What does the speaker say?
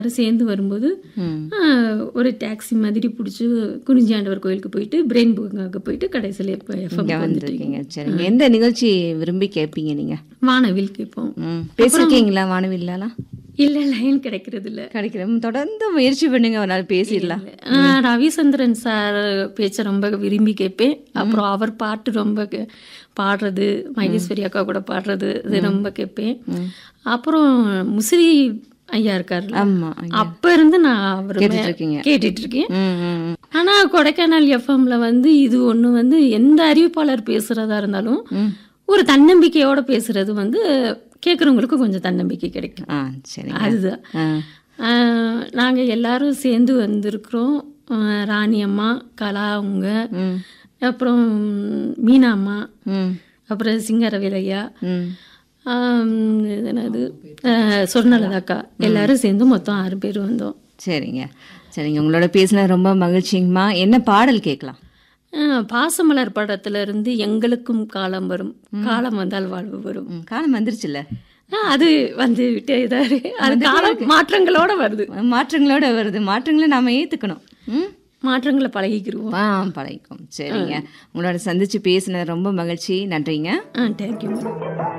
சேர்ந்து வரும்போது ம். ஆ, ஒரு டாக்ஸி மாதிரி பிடிச்சி குறிஞ்சியாண்டவர் கோயிலுக்கு போயிட்டு பிரெயின் புக்காக போயிட்டு கடைசியில் இப்போ இங்க எஃப்எம் வந்துட்டீங்க வந்திருக்கீங்க சரிங்க எந்த நிகழ்ச்சி விரும்பி கேட்பீங்க நீங்க வானவில் கேட்போம் ம் பேசிருக்கீங்களா வானவில்லாம் இல்லை லைன் கிடைக்கிறது இல்லை கிடைக்கிற தொடர்ந்து முயற்சி பண்ணுங்க ஒரு நாள் பேசிடலாம் நான் ரவிச்சந்திரன் சார் பேச்சை ரொம்ப விரும்பி கேட்பேன் அப்புறம் அவர் பாட்டு ரொம்ப கே- பாடுறது மகேஸ்வரி அக்கா கூட பாடுறது இது ரொம்ப கேட்பேன் அப்புறம் முசிறி ஐயா இருக்காருல்ல ஆமா அப்ப இருந்து நான் அவர் கேட்டுட்டு இருக்கீங்க. கேட்டுட்டு இருக்கேன் ம், ம், ம். ஆனா கொடைக்கானல் எஃப்எம்ல வந்து இது ஒண்ணு வந்து எந்த அறிவிப்பாளர் பேசுறதா இருந்தாலும் ம். ஒரு தன்னம்பிக்கையோட பேசுறது வந்து கேட்குறவங்களுக்கு கொஞ்சம் தன்னம்பிக்கை கிடைக்கும் ஆ சரிங்க அதுதான் ஆ ஆஹ் நாங்க எல்லாரும் சேர்ந்து வந்திருக்கிறோம் ஆஹ் ராணி அம்மா கலா அவங்க ம் அப்புறம் மீனா அம்மா ம் அப்புறம் சிங்கரவேலையா ம் ஆம், இது என்னது ஆஹ் சொர்ணலதாக்கா எல்லாரும் சேர்ந்து மொத்தம் ஆறு பேர் வந்தோம் சரிங்க சரிங்க உங்களோட பேசின ரொம்ப மகிழ்ச்சிங்கம்மா என்ன பாடல் கேட்கலாம் ஆஹ் பாசமலர் படத்துல இருந்து எங்களுக்கும் காலம் வரும் காலம் வந்தால் வாழ்வு வரும் ம் காலம் வந்துருச்சுல்ல ஆஹ் அது வந்து விட்டே தான் இருக்கு. அது காலம் மாற்றங்களோட வருது மாற்றங்களோட வருது மாற்றங்களை நாம ஏத்துக்கணும் ம் மாற்றங்களை பழகிக்கிருவோம் ஆ பழகிக்கும் சரிங்க உங்களோட சந்திச்சு பேசின ரொம்ப மகிழ்ச்சி நன்றிங்க ஆ தேங்க்யூ மேடம்